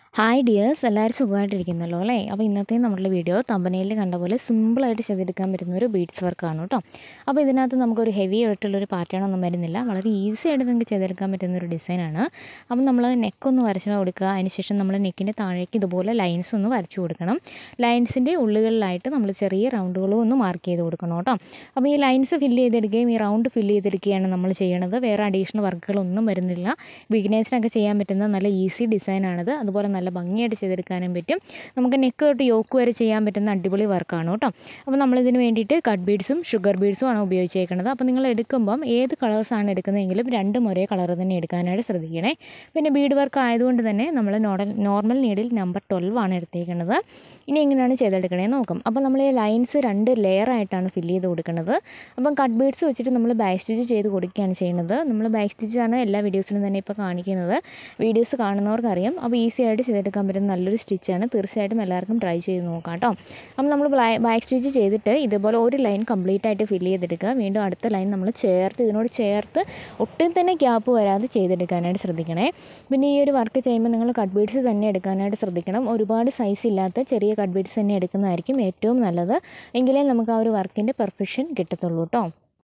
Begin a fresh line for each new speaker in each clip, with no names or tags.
hi dears എല്ലാവരും സുഖമായിട്ടിരിക്കുന്നല്ലോ അല്ലേ അപ്പോൾ ഇന്നത്തെ നമ്മുടെ വീഡിയോ തമ്പനയിൽ കണ്ട പോലെ സിമ്പിളായിട്ട് ചെയ്തെടുക്കാൻ പറ്റുന്ന ഒരു ബീഡ്സ് വർക്കാണ് കേട്ടോ അപ്പോൾ ഇതിനകത്ത് നമുക്കൊരു ഹെവി ആയിട്ടുള്ളൊരു പാറ്റേൺ ഒന്നും വരുന്നില്ല വളരെ ഈസി ആയിട്ട് നിങ്ങൾക്ക് ചെയ്തെടുക്കാൻ പറ്റുന്ന ഒരു ഡിസൈനാണ് അപ്പം നമ്മൾ നെക്കൊന്ന് വരച്ച് കൊടുക്കുക അതിനുശേഷം നമ്മൾ നെക്കിൻ്റെ താഴേക്ക് ഇതുപോലെ ലൈൻസ് ഒന്ന് വരച്ചു കൊടുക്കണം ലൈൻസിൻ്റെ ഉള്ളുകളിലായിട്ട് നമ്മൾ ചെറിയ റൗണ്ടുകളും ഒന്ന് മാർക്ക് ചെയ്ത് കൊടുക്കണം കേട്ടോ അപ്പോൾ ഈ ലൈൻസ് ഫില്ല് ചെയ്തെടുക്കുകയും ഈ റൗണ്ട് ഫില്ല് ചെയ്തെടുക്കുകയാണ് നമ്മൾ ചെയ്യണത് വേറെ അഡീഷണൽ വർക്കുകളൊന്നും വരുന്നില്ല ബിഗിനേഴ്സിനൊക്കെ ചെയ്യാൻ പറ്റുന്ന നല്ല ഈസി ഡിസൈനാണിത് അതുപോലെ നല്ല ഭംഗിയായിട്ട് ചെയ്തെടുക്കാനും പറ്റും നമുക്ക് നെക്ക് തൊട്ട് യോക്ക് വരെ ചെയ്യാൻ പറ്റുന്ന അടിപൊളി വർക്കാണ് കേട്ടോ അപ്പോൾ നമ്മളിതിന് വേണ്ടിയിട്ട് കട്ട് ബീഡ്സും ഷുഗർ ബീഡ്സും ആണ് ഉപയോഗിച്ചേക്കുന്നത് അപ്പോൾ നിങ്ങൾ എടുക്കുമ്പം ഏത് കളേഴ്സാണ് എടുക്കുന്നതെങ്കിലും രണ്ടും ഒരേ കളർ തന്നെ എടുക്കാനായിട്ട് ശ്രദ്ധിക്കണേ പിന്നെ ബീഡ് വർക്ക് ആയതുകൊണ്ട് തന്നെ നമ്മൾ nodal normal needle number twelve ആണ് എടുത്തേക്കുന്നത് ഇനി എങ്ങനെയാണ് ചെയ്തെടുക്കണേന്ന് നോക്കാം അപ്പോൾ നമ്മൾ ഈ ലൈൻസ് രണ്ട് ലെയർ ആയിട്ടാണ് ഫില്ല് ചെയ്ത് കൊടുക്കുന്നത് അപ്പം കട്ട് ബീഡ്സ് വെച്ചിട്ട് നമ്മൾ ബാക്ക് സ്റ്റിച്ച് ചെയ്ത് കൊടുക്കുകയാണ് ചെയ്യുന്നത് നമ്മൾ ബാക്ക് സ്റ്റിച്ചാണ് എല്ലാ വീഡിയോസിലും തന്നെ ഇപ്പോൾ കാണിക്കുന്നത് വീഡിയോസ് കാണുന്നവർക്കറിയാം അപ്പോൾ ഈസി ആയിട്ട് ചെയ്തെടുക്കാൻ പറ്റുന്ന നല്ലൊരു സ്റ്റിച്ചാണ് തീർച്ചയായിട്ടും എല്ലാവർക്കും ട്രൈ ചെയ്ത് നോക്കാം കേട്ടോ അപ്പം നമ്മൾ ബാക്ക് സ്റ്റിച്ച് ചെയ്തിട്ട് ഇതുപോലെ ഒരു ലൈൻ കംപ്ലീറ്റ് ആയിട്ട് ഫില്ല് ചെയ്തെടുക്കുക വീണ്ടും അടുത്ത ലൈൻ നമ്മൾ ചേർത്ത് ഇതിനോട് ചേർത്ത് ഒട്ടും തന്നെ ഗ്യാപ്പ് വരാതെ ചെയ്തെടുക്കാനായിട്ട് ശ്രദ്ധിക്കണേ പിന്നെ ഈ ഒരു വർക്ക് ചെയ്യുമ്പോൾ നിങ്ങൾ കട്ട് ബീഡ്സ് തന്നെ എടുക്കാനായിട്ട് ശ്രദ്ധിക്കണം ഒരുപാട് സൈസ് ഇല്ലാത്ത ചെറിയ കട്ട് ബീഡ്സ് തന്നെ എടുക്കുന്നതായിരിക്കും ഏറ്റവും നല്ലത് എങ്കിലേ നമുക്ക് ആ ഒരു വർക്കിൻ്റെ പെർഫെക്ഷൻ കിട്ടത്തുള്ളൂ കേട്ടോ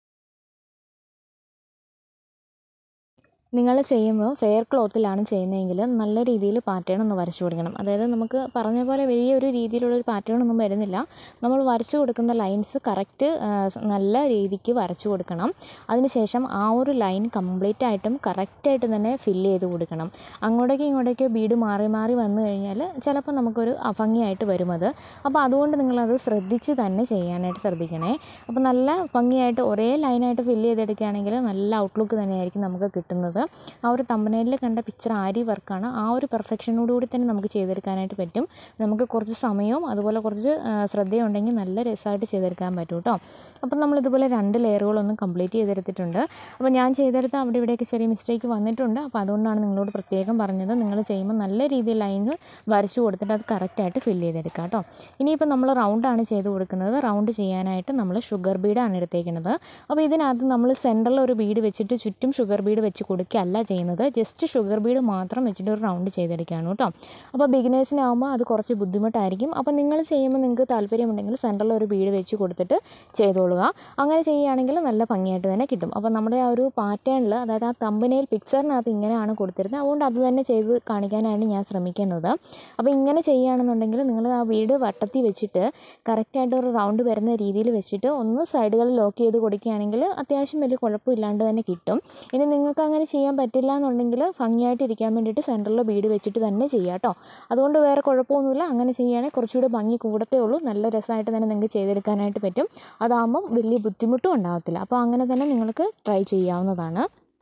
നിങ്ങൾ ചെയ്യുമ്പോൾ ഫെയർ ക്ലോത്തിലാണ് ചെയ്യുന്നതെങ്കിൽ നല്ല രീതിയിൽ പാറ്റേൺ ഒന്ന് വരച്ചു കൊടുക്കണം അതായത് നമുക്ക് പറഞ്ഞ പോലെ വലിയൊരു രീതിയിലുള്ളൊരു പാറ്റേൺ ഒന്നും വരുന്നില്ല നമ്മൾ വരച്ചു കൊടുക്കുന്ന ലൈൻസ് കറക്റ്റ് നല്ല രീതിക്ക് വരച്ചു കൊടുക്കണം അതിനുശേഷം ആ ഒരു ലൈൻ കംപ്ലീറ്റ് ആയിട്ടും കറക്റ്റായിട്ട് തന്നെ ഫില്ല് ചെയ്ത് കൊടുക്കണം അങ്ങോട്ടേക്ക് ഇങ്ങോട്ടേക്ക് ബീഡ് മാറി മാറി വന്നു കഴിഞ്ഞാൽ ചിലപ്പോൾ നമുക്കൊരു അഭംഗിയായിട്ട് വരും അത് അപ്പോൾ അതുകൊണ്ട് നിങ്ങളത് ശ്രദ്ധിച്ച് തന്നെ ചെയ്യാനായിട്ട് ശ്രദ്ധിക്കണേ അപ്പോൾ നല്ല ഭംഗിയായിട്ട് ഒരേ ലൈനായിട്ട് ഫില്ല് ചെയ്തെടുക്കുകയാണെങ്കിൽ നല്ല ഔട്ട്ലുക്ക് തന്നെയായിരിക്കും നമുക്ക് കിട്ടുന്നത് ആ ഒരു തമ്പനയിൽ കണ്ട പിക്ചർ ആരി വർക്കാണ് ആ ഒരു പെർഫെക്ഷനോടുകൂടി തന്നെ നമുക്ക് ചെയ്തെടുക്കാനായിട്ട് പറ്റും നമുക്ക് കുറച്ച് സമയവും അതുപോലെ കുറച്ച് ശ്രദ്ധയും ഉണ്ടെങ്കിൽ നല്ല രസമായിട്ട് ചെയ്തെടുക്കാൻ പറ്റും കേട്ടോ അപ്പം നമ്മൾ ഇതുപോലെ രണ്ട് ലെയറുകളൊന്നും കംപ്ലീറ്റ് ചെയ്തെടുത്തിട്ടുണ്ട് അപ്പോൾ ഞാൻ ചെയ്തെടുത്ത അവിടെ ഇവിടെയൊക്കെ ചെറിയ മിസ്റ്റേക്ക് വന്നിട്ടുണ്ട് അപ്പോൾ അതുകൊണ്ടാണ് നിങ്ങളോട് പ്രത്യേകം പറഞ്ഞത് നിങ്ങൾ ചെയ്യുമ്പോൾ നല്ല രീതിയിൽ ലൈന് വരച്ചു കൊടുത്തിട്ട് അത് കറക്റ്റായിട്ട് ഫില്ല് ചെയ്തെടുക്കുക കേട്ടോ ഇനിയിപ്പോൾ നമ്മൾ റൗണ്ടാണ് ചെയ്ത് കൊടുക്കുന്നത് റൗണ്ട് ചെയ്യാനായിട്ട് നമ്മൾ ഷുഗർ ബീഡാണ് എടുത്തേക്കുന്നത് അപ്പോൾ ഇതിനകത്ത് നമ്മൾ സെൻറ്ററിൽ ഒരു ബീഡ് വെച്ചിട്ട് ചുറ്റും ഷുഗർ ബീഡ് വെച്ച് കൊടുക്കുകയല്ല ചെയ്യുന്നത് ജസ്റ്റ് ഷുഗർ ബീഡ് മാത്രം വെച്ചിട്ട് ഒരു റൗണ്ട് ചെയ്തെടുക്കുകയാണ് കേട്ടോ അപ്പോൾ ബിഗിനേഴ്സിനാകുമ്പോൾ അത് കുറച്ച് ബുദ്ധിമുട്ടായിരിക്കും അപ്പോൾ നിങ്ങൾ ചെയ്യുമ്പോൾ നിങ്ങൾക്ക് താല്പര്യമുണ്ടെങ്കിൽ സെൻറ്ററിൽ ഒരു ബീഡ് വെച്ച് കൊടുത്തിട്ട് ചെയ്തോളുക അങ്ങനെ ചെയ്യുകയാണെങ്കിൽ നല്ല ഭംഗിയായിട്ട് തന്നെ കിട്ടും അപ്പോൾ നമ്മുടെ ആ ഒരു പാറ്റേണിൽ അതായത് ആ തമ്പനയിൽ പിക്ചറിനകത്ത് ഇങ്ങനെയാണ് കൊടുത്തിരുന്നത് അതുകൊണ്ട് അത് തന്നെ ചെയ്ത് കാണിക്കാനാണ് ഞാൻ ശ്രമിക്കുന്നത് അപ്പോൾ ഇങ്ങനെ ചെയ്യുകയാണെന്നുണ്ടെങ്കിൽ നിങ്ങൾ ആ വീട് വട്ടത്തിൽ വെച്ചിട്ട് കറക്റ്റായിട്ട് ഒരു റൗണ്ട് വരുന്ന രീതിയിൽ വെച്ചിട്ട് ഒന്ന് സൈഡുകളിൽ ലോക്ക് ചെയ്ത് കൊടുക്കുകയാണെങ്കിൽ അത്യാവശ്യം വലിയ കുഴപ്പമില്ലാണ്ട് തന്നെ കിട്ടും ഇനി നിങ്ങൾക്ക് അങ്ങനെ ചെയ്യാൻ പറ്റില്ല എന്നുണ്ടെങ്കിൽ ഭംഗിയായിട്ട് ഇരിക്കാൻ വേണ്ടിയിട്ട് സെൻറ്ററിൽ ബീഡ് വെച്ചിട്ട് തന്നെ ചെയ്യാം കേട്ടോ അതുകൊണ്ട് വേറെ കുഴപ്പമൊന്നുമില്ല അങ്ങനെ ചെയ്യുകയാണെങ്കിൽ കുറച്ചുകൂടി ഭംഗി കൂടത്തേ ഉള്ളൂ നല്ല രസമായിട്ട് തന്നെ നിങ്ങൾക്ക് ചെയ്തെടുക്കാനായിട്ട് പറ്റും അതാകുമ്പം വലിയ ബുദ്ധിമുട്ടും ഉണ്ടാകത്തില്ല അപ്പോൾ അങ്ങനെ തന്നെ നിങ്ങൾക്ക് ട്രൈ ചെയ്യാവുന്നതാണ്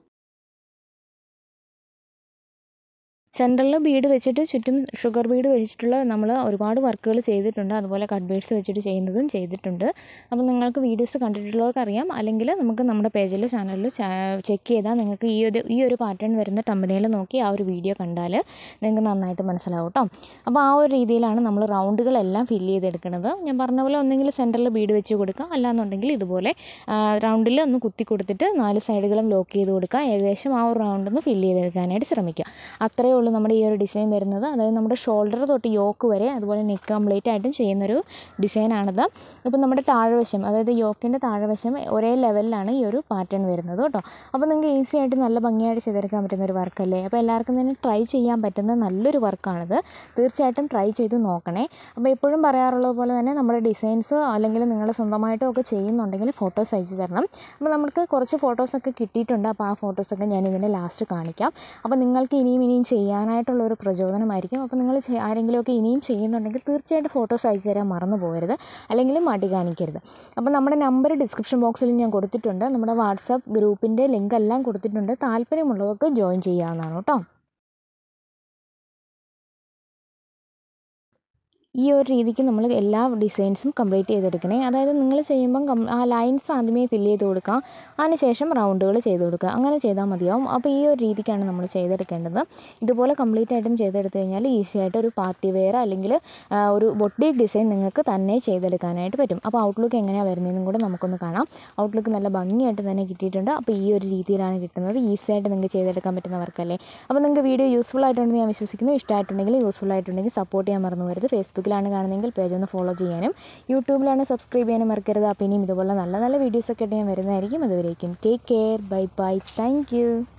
സെൻട്രലിൽ ബീഡ് വെച്ചിട്ട് ചുറ്റും ഷുഗർ ബീഡ് വെച്ചിട്ടുള്ള നമ്മൾ ഒരുപാട് വർക്കുകൾ ചെയ്തിട്ടുണ്ട് അതുപോലെ കട്ട് ബീഡ്സ് വെച്ചിട്ട് ചെയ്യുന്നതും ചെയ്തിട്ടുണ്ട് അപ്പോൾ നിങ്ങൾക്ക് വീഡിയോസ് കണ്ടിട്ടുള്ളവർക്ക് അറിയാം അല്ലെങ്കിൽ നമുക്ക് നമ്മുടെ പേജിൽ ചാനലിൽ ചെക്ക് ചെയ്താൽ നിങ്ങൾക്ക് ഈ ഒരു ഈ ഒരു പാറ്റേൺ വരുന്ന കമ്പനിയിൽ നോക്കി ആ ഒരു വീഡിയോ കണ്ടാൽ നിങ്ങൾക്ക് നന്നായിട്ട് മനസ്സിലാവും കേട്ടോ അപ്പോൾ ആ ഒരു രീതിയിലാണ് നമ്മൾ റൗണ്ടുകളെല്ലാം ഫില്ല് ചെയ്തെടുക്കുന്നത് ഞാൻ പറഞ്ഞ പോലെ ഒന്നെങ്കിൽ സെൻറ്ററിൽ ബീഡ് വെച്ച് കൊടുക്കുക അല്ലാന്നുണ്ടെങ്കിൽ ഇതുപോലെ റൗണ്ടിൽ ഒന്ന് കുത്തി കൊടുത്തിട്ട് നാല് സൈഡുകളും ലോക്ക് ചെയ്ത് കൊടുക്കുക ഏകദേശം ആ ഒരു റൗണ്ട് ഒന്ന് ഫില്ല് ചെയ്തെടുക്കാനായിട്ട് ശ്രമിക്കുക അത്രയേ ഉള്ളൂ നമ്മുടെ ഈ ഒരു ഡിസൈൻ വരുന്നത് അതായത് നമ്മുടെ ഷോൾഡർ തൊട്ട് യോക്ക് വരെ അതുപോലെ നെക്ക് കംപ്ലീറ്റ് ആയിട്ടും ചെയ്യുന്നൊരു ഡിസൈനാണിത് അപ്പോൾ നമ്മുടെ താഴ്വശം അതായത് യോക്കിൻ്റെ താഴ്വശം ഒരേ ലെവലിലാണ് ഈ ഒരു പാറ്റേൺ വരുന്നത് കേട്ടോ അപ്പോൾ നിങ്ങൾക്ക് ഈസി ആയിട്ട് നല്ല ഭംഗിയായിട്ട് ചെയ്തെടുക്കാൻ പറ്റുന്ന ഒരു വർക്കല്ലേ അപ്പോൾ എല്ലാവർക്കും തന്നെ ട്രൈ ചെയ്യാൻ പറ്റുന്ന നല്ലൊരു വർക്കാണിത് തീർച്ചയായിട്ടും ട്രൈ ചെയ്ത് നോക്കണേ അപ്പോൾ എപ്പോഴും പറയാറുള്ളത് പോലെ തന്നെ നമ്മുടെ ഡിസൈൻസ് അല്ലെങ്കിൽ നിങ്ങൾ സ്വന്തമായിട്ടും ഒക്കെ ചെയ്യുന്നുണ്ടെങ്കിൽ ഫോട്ടോസ് അയച്ചു തരണം അപ്പോൾ നമുക്ക് കുറച്ച് ഫോട്ടോസൊക്കെ കിട്ടിയിട്ടുണ്ട് അപ്പോൾ ആ ഫോട്ടോസൊക്കെ ഞാൻ ഇതിൻ്റെ ലാസ്റ്റ് കാണിക്കാം അപ്പോൾ നിങ്ങൾക്ക് ഇനിയും ഇനിയും ചെയ്യാനായിട്ടുള്ള ഒരു പ്രചോദനമായിരിക്കും അപ്പോൾ നിങ്ങൾ ആരെങ്കിലുമൊക്കെ ഇനിയും ചെയ്യുന്നുണ്ടെങ്കിൽ തീർച്ചയായിട്ടും ഫോട്ടോസ് അയച്ചു തരാൻ മറന്നു പോകരുത് അല്ലെങ്കിൽ മടി കാണിക്കരുത് അപ്പോൾ നമ്മുടെ നമ്പർ ഡിസ്ക്രിപ്ഷൻ ബോക്സിൽ ഞാൻ കൊടുത്തിട്ടുണ്ട് നമ്മുടെ വാട്സാപ്പ് ഗ്രൂപ്പിൻ്റെ ലിങ്ക് എല്ലാം കൊടുത്തിട്ടുണ്ട് താല്പര്യമുള്ളവർക്ക് ജോയിൻ ചെയ്യാവുന്നതാണ് കേട്ടോ ഈ ഒരു രീതിക്ക് നമ്മൾ എല്ലാ ഡിസൈൻസും കംപ്ലീറ്റ് ചെയ്തെടുക്കണേ അതായത് നിങ്ങൾ ചെയ്യുമ്പം കം ആ ലൈൻസ് ആദ്യമേ ഫില്ല് ചെയ്ത് കൊടുക്കുക അതിനുശേഷം റൗണ്ടുകൾ ചെയ്ത് കൊടുക്കുക അങ്ങനെ ചെയ്താൽ മതിയാവും അപ്പോൾ ഈ ഒരു രീതിക്കാണ് നമ്മൾ ചെയ്തെടുക്കേണ്ടത് ഇതുപോലെ കംപ്ലീറ്റ് ആയിട്ടും ചെയ്തെടുത്ത് കഴിഞ്ഞാൽ ഈസി ആയിട്ട് ഒരു പാർട്ടി വെയർ അല്ലെങ്കിൽ ആ, ഒരു ബൊട്ടീക്ക് ഡിസൈൻ നിങ്ങൾക്ക് തന്നെ ചെയ്തെടുക്കാനായിട്ട് പറ്റും അപ്പോൾ ഔട്ട്ലുക്ക് എങ്ങനെയാണ് വരുന്നതെന്നും കൂടെ നമുക്കൊന്ന് കാണാം ഔട്ട്ലുക്ക് നല്ല ഭംഗിയായിട്ട് തന്നെ കിട്ടിയിട്ടുണ്ട് അപ്പോൾ ഈ ഒരു രീതിയിലാണ് കിട്ടുന്നത് ഈസി ആയിട്ട് നിങ്ങൾക്ക് ചെയ്തെടുക്കാൻ പറ്റുന്ന വർക്കല്ലേ അപ്പോൾ നിങ്ങൾക്ക് വീഡിയോ യൂസ്ഫുൾ ആയിട്ടുണ്ടെന്ന് ഞാൻ വിശ്വസിക്കുന്നു ഇഷ്ടമായിട്ടുണ്ടെങ്കിൽ യൂസ്ഫുൾ ആയിട്ടുണ്ടെങ്കിൽ സപ്പോർട്ട് ചെയ്യാൻ മറന്നു വരുത് ഫേസ്ബുക്കിലാണ് കാണുന്നതെങ്കിൽ പേജ് ഒന്ന് ഫോളോ ചെയ്യാനും യൂട്യൂബിലാണ് സബ്സ്ക്രൈബ് ചെയ്യാനും മറക്കരുത് അപ്പോൾ ഇനിയും ഇതുപോലെ നല്ല നല്ല വീഡിയോസൊക്കെ ആയിട്ട് ഞാൻ വരുന്നതായിരിക്കും അതുവരേക്കും take care bye bye thank